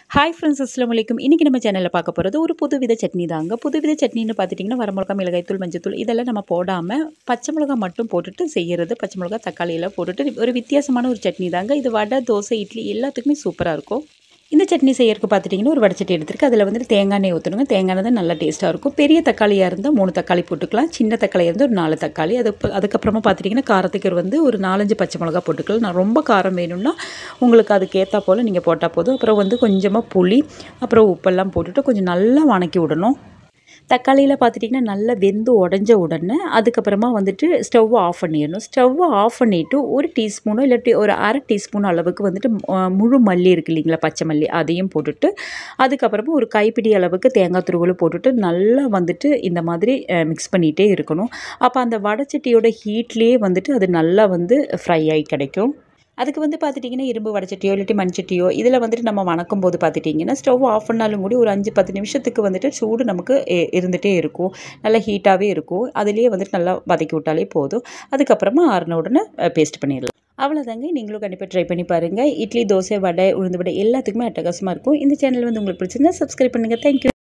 hi friends அஸ்லாம் வலைக்கும் இன்றைக்கி நம்ம சேனலில் பார்க்க போகிறது ஒரு புதுவித சட்னி தாங்க புதுவித சட்னின்னு பார்த்துட்டிங்கன்னா வரமிளகா மிளகாய்த்தூள் மஞ்சத்தூள் இதெல்லாம் நம்ம போடாமல் பச்சை மிளகா மட்டும் போட்டுட்டு செய்கிறது பச்சை மிளகா தக்காளி எல்லாம் போட்டுட்டு ஒரு வித்தியாசமான ஒரு சட்னி தாங்க இது வடை தோசை இட்லி எல்லாத்துக்குமே சூப்பராக இருக்கும் இந்த சட்னி செய்யறதுக்கு பார்த்துட்டிங்கன்னா ஒரு வடச்சட்டி எடுத்துருக்கு அதில் வந்துட்டு தேங்காய் எண்ணெய் ஊற்றணுங்க தேங்காய் எண்ணெய் தான் நல்லா டேஸ்ட்டாக இருக்கும் பெரிய தக்காளியாக இருந்தால் மூணு தக்காளி போட்டுக்கலாம் சின்ன தக்காளியாக இருந்தால் ஒரு நாலு தக்காளி அது அதுக்கப்புறமா பார்த்துட்டிங்கன்னா காரத்துக்கு ஒரு வந்து ஒரு நாலஞ்சு பச்சை மிளகா போட்டுக்கலாம் நான் ரொம்ப காரம் வேணும்னா உங்களுக்கு அதுக்கு ஏற்றா போல் நீங்கள் போட்டால் போதும் அப்புறம் வந்து கொஞ்சமாக புளி அப்புறம் உப்பெல்லாம் போட்டுட்டு கொஞ்சம் நல்லா வணக்கி விடணும் தக்காளியில் பார்த்துட்டிங்கன்னா நல்லா வெந்து உடஞ்ச உடனே அதுக்கப்புறமா வந்துட்டு ஸ்டவ்வை ஆஃப் பண்ணிடணும் ஸ்டவ்வை ஆஃப் பண்ணிவிட்டு ஒரு டீஸ்பூனோ இல்லாட்டி ஒரு அரை டீஸ்பூன் அளவுக்கு வந்துட்டு முழு மல்லி இருக்குது இல்லைங்களா பச்சை மல்லி அதையும் போட்டுட்டு அதுக்கப்புறமா ஒரு கைப்பிடி அளவுக்கு தேங்காய் துருவல் போட்டுட்டு நல்லா வந்துட்டு இந்த மாதிரி மிக்ஸ் பண்ணிகிட்டே இருக்கணும் அப்போ அந்த வடச்சட்டியோட ஹீட்லேயே வந்துட்டு அது நல்லா வந்து ஃப்ரை ஆகி கிடைக்கும் அதுக்கு வந்து பார்த்துட்டிங்கன்னா இரும்பு வடச்சட்டியோ இல்லாட்டி மண்சட்டியோ இதில் வந்துட்டு நம்ம வணக்கும் போது பார்த்துட்டிங்கன்னா ஸ்டவ் ஆஃப் பண்ணாலும் கூட ஒரு அஞ்சு பத்து நிமிஷத்துக்கு வந்துட்டு சூடு நமக்கு இருந்துகிட்டே இருக்கும் நல்லா ஹீட்டாகவே இருக்கும் அதுலேயே வந்துட்டு நல்லா வதக்கி விட்டாலே போதும் அதுக்கப்புறமா ஆறின உடனே பேஸ்ட் பண்ணிடலாம் அவ்வளோதாங்க நீங்களும் கண்டிப்பாக ட்ரை பண்ணி பாருங்கள் இட்லி தோசை வடை உளுந்து வடை எல்லாத்துக்குமே அட்டகாசமாக இருக்கும் இந்த சேனல் வந்து உங்களுக்கு பிடிச்சிருந்தா சப்ஸ்கிரைப் பண்ணுங்கள் தேங்க்யூ